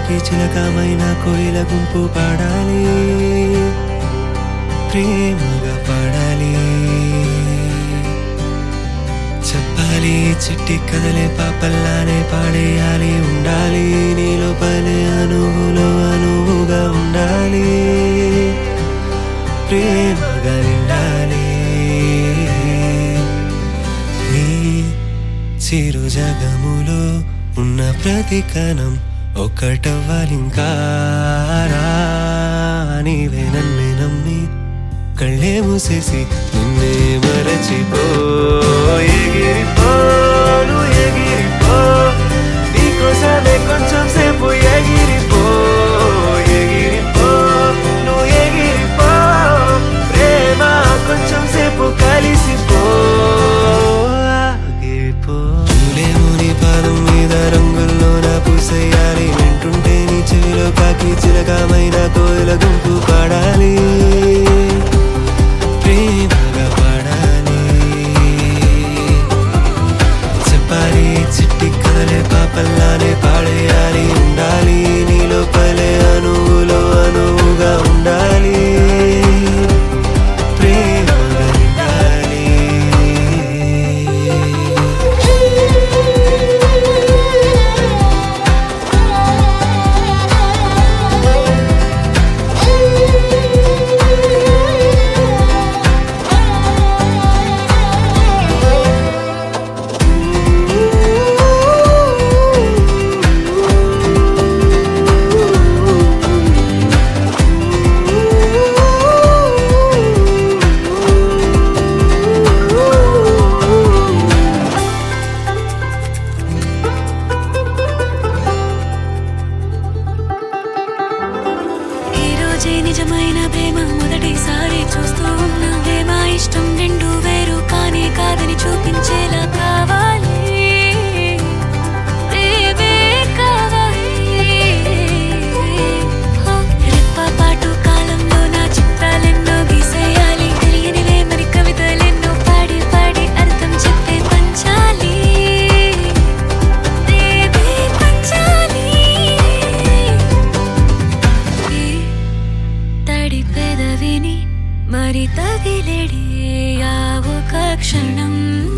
కాకి చిలకమైన కోయిల గుంపు పాడాలి ప్రేమగా పాడాలి చెప్పాలి చిట్టి కదలే పాపల్లానే పాడేయాలి ఉండాలి నీ లోపలే అనువులో అనువుగా ఉండాలి ప్రేమగా నిండాలి నీ చిరు జగములో ఉన్న ప్రతి కణం ఒక్కటవ్వాలింకా రా. నీవే నన్నే నమ్మి కళ్ళే మూసేసి నిన్నే మరచిపో ఎగిరిపో నువ్వు ఎగిరిపో నీకోసమే కొంచెం సేపు ఎగిరిపో ఎగిరిపో నువ్వు ఎగిరిపో ప్రేమ కొంచెం సేపు కలిసిపో ఆగిపో పూలేమో నీ పాదం మీద రంగుల్లో నా పూసేయాలి వింటుంటే నీ చెవిలో కాకి చిలకమైన కోయిల గుంపు పాడాలి ప్రేమగా పాడాలి చెప్పాలి చిట్టి కదలే పాపల్లానే పాడేయాలి ఉండాలి నీ లోపలే అనువులో అనువుగా ఉండాలి ప్రేమగా నిండాలి ఈ రోజే నిజమైన ప్రేమ మొదటిసారి చూస్తూ ఉన్నా ప్రేమ ఇష్టం రెండు వేరు కానీ కాదని చూపించేలా కావాలి ప్రేమే కావాలి హో, రెప్పపాటు కాలంలో నా చిత్రాలెన్నో గీసేయాలి తెలియనిలే మరి కవితలెన్నో పాడి పాడి అర్థం చెప్పే పంచాలి ప్రేమే పంచాలి ఈ తడి పెదవిని మరి తగిలేడి ఆ ఒక క్షణం